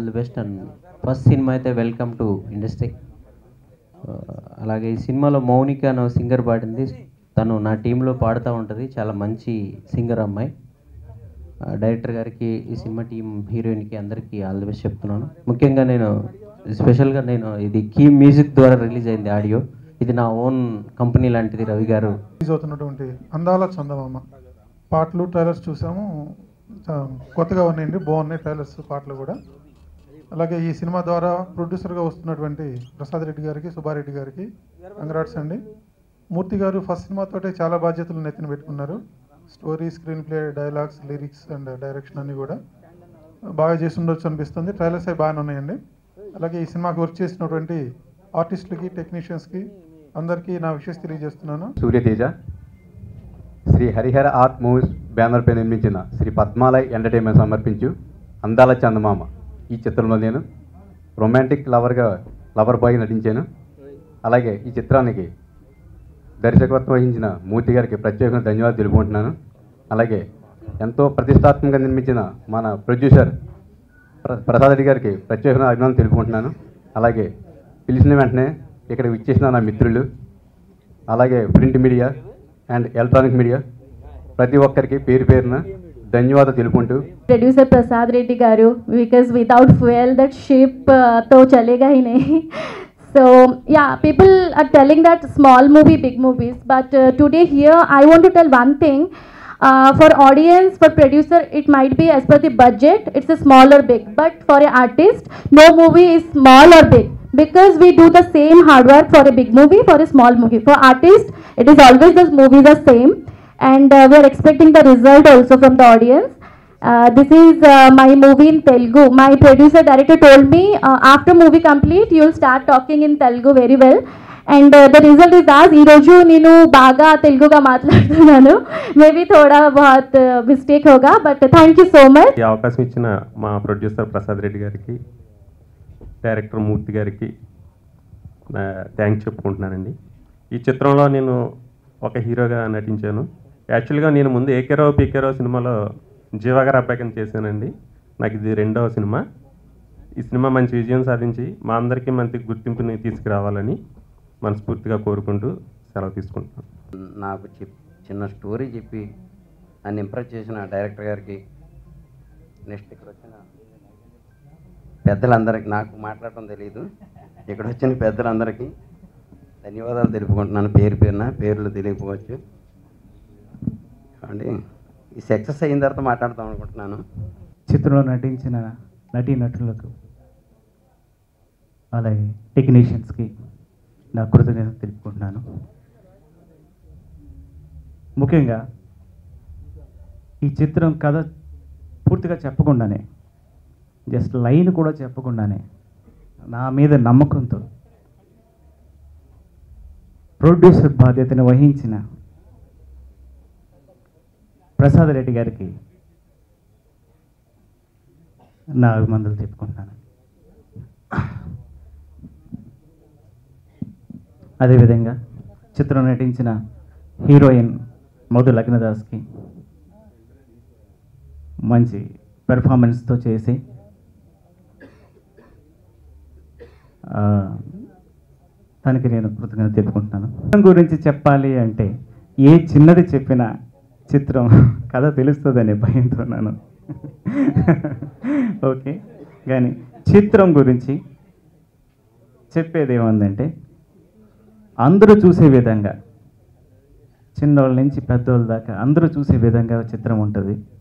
All the best and first cinema అయితే welcome to industry అలాగే ఈ సినిమాలో మౌనిక అనే సింగర్ పాడింది తను నా టీంలో పాడుతూ ఉంటుంది చాలా మంచి సింగర్ అమ్మాయి ఆ, డైరెక్టర్ గారికి ఈ సినిమా టీం హీరోయిన్కి అందరికీ ఆల్ ది బెస్ట్ చెప్తున్నాను ముఖ్యంగా నేను స్పెషల్గా నేను ఇది కీ మ్యూజిక్ ద్వారా రిలీజ్ అయింది ఆడియో ఇది నా ఓన్ కంపెనీ లాంటిది రవి గారు రిలీజ్ అవుతున్నటువంటి అందాల చందమామ పాటలు ట్రైలర్స్ చూసాము చా- కొత్తగా ఉన్నాయండి బాగున్నాయి ట్రైలర్స్ పాటలు కూడా అలాగే ఈ సినిమా ద్వారా ప్రొడ్యూసర్గా వస్తున్నటువంటి ప్రసాద్ రెడ్డి గారికి సుబ్బారెడ్డి గారికి కంగ్రాట్స్ అండి మూర్తి గారు ఫస్ట్ సినిమాతోటే చాలా బాధ్యతలు నెత్తిన పెట్టుకున్నారు story screenplay dialogues lyrics and direction అన్నీ కూడా బాగా చేసి ఉండొచ్చు అనిపిస్తుంది ట్రైలర్స్ అవి బాగానే ఉన్నాయండి అలాగే ఈ సినిమాకి వర్క్ చేసినటువంటి ఆర్టిస్టులకి టెక్నీషియన్స్కి అందరికీ నా విషయం తెలియజేస్తున్నాను సూర్యతేజ శ్రీ హరిహర ఆర్ట్ మూవీస్ బ్యానర్పై నిర్మించిన శ్రీ పద్మాలయ్ ఎంటర్టైన్మెంట్ సమర్పించు అందాల చందమామ ఈ చిత్రంలో నేను రొమాంటిక్ లవర్గా లవర్ బాయ్ నటించాను అలాగే ఈ చిత్రానికి దర్శకత్వం వహించిన మూర్తి గారికి ప్రత్యేకంగా ధన్యవాదాలు తెలుపుకుంటున్నాను అలాగే ఎంతో ప్రతిష్టాత్మకంగా నిర్మించిన మన ప్రొడ్యూసర్ ప్ర ప్రసాద్ రెడ్డి గారికి ప్రత్యేకంగా అభినందన తెలుపుకుంటున్నాను అలాగే పిలిచిన వెంటనే ఇక్కడ విచ్చేసిన నా మిత్రులు అలాగే print media and electronic media ప్రతి ఒక్కరికి పేరు పేరున ధన్యవాదాలు తెలుపుకుంటూ producer Prasad Reddy garu because without fuel that ship uh, तो चलेगा ही नहीं so yeah people are telling that small movie big movies but uh, today here i want to tell one thing uh, for audience for producer it might be as per the budget it's a small or big but for an artist no movie is small or big because we do the same hard work for a big movie for a small movie for artist it is always the movies are same and uh, we are expecting the result also from the audience uh, this is uh, my movie in Telugu. My producer director told me uh, after movie complete you'll start talking in Telugu very well. And the result is this ఈరోజు నేను బాగా తెలుగుగా మాట్లాడుతున్నాను maybe థోడా బాత్ mistake హోగా but thank you so much ఈ అవకాశం ఇచ్చిన మా ప్రొడ్యూసర్ ప్రసాద్ రెడ్డి గారికి డైరెక్టర్ మూర్తి గారికి థ్యాంక్స్ చెప్పుకుంటున్నానండి ఈ చిత్రంలో నేను ఒక హీరోగా నటించాను యాక్చువల్గా నేను ముందు ఏకేరో పీకేరో సినిమాలో జీవగారు అబ్బాయికం చేశానండి నాకు ఇది రెండవ సినిమా ఈ సినిమా మంచి విజయం సాధించి మా అందరికీ మంచి గుర్తింపుని తీసుకురావాలని మనస్ఫూర్తిగా కోరుకుంటూ సెలవు తీసుకుంటున్నాను నాకు చెప్ చిన్న స్టోరీ చెప్పి నన్ను ఇంప్రెస్ చేసిన డైరెక్టర్ గారికి నెక్స్ట్ ఇక్కడ వచ్చిన పెద్దలందరికీ నాకు మాట్లాడటం తెలియదు ఇక్కడ వచ్చిన పెద్దలందరికీ ధన్యవాదాలు తెలుపుకుంటున్నాను పేరు పేరున పేర్లు తెలియకపోవచ్చు అండి ఈ సక్సెస్ అయిన తర్వాత మాట్లాడతాం అనుకుంటున్నాను చిత్రంలో నటించిన నటీ నటులకు అలాగే టెక్నీషియన్స్కి నా కృతజ్ఞత తెలుపుకుంటున్నాను ముఖ్యంగా ఈ చిత్రం కథ పూర్తిగా చెప్పకుండానే జస్ట్ లైన్ కూడా చెప్పకుండానే నా మీద నమ్మకంతో ప్రొడ్యూసర్ బాధ్యతను వహించిన ప్రసాద్ రెడ్డి గారికి నా అభిమందులు చెప్పుకుంటున్నాను అదేవిధంగా చిత్రం నటించిన హీరోయిన్ మధు లగ్నదాస్కి మంచి పెర్ఫార్మెన్స్తో చేసి ఆ, తనకి నేను కృతజ్ఞత తెలుపుకుంటున్నాను చిత్రం గురించి చెప్పాలి అంటే ఏ చిన్నది చెప్పినా చిత్రం కథ తెలుస్తుందనే భయంతో ఉన్నాను ఓకే కానీ చిత్రం గురించి చెప్పేది ఏముందంటే అందరూ చూసే విధంగా చిన్నోళ్ళ నుంచి పెద్దోళ్ళ దాకా అందరూ చూసే విధంగా చిత్రం ఉంటుంది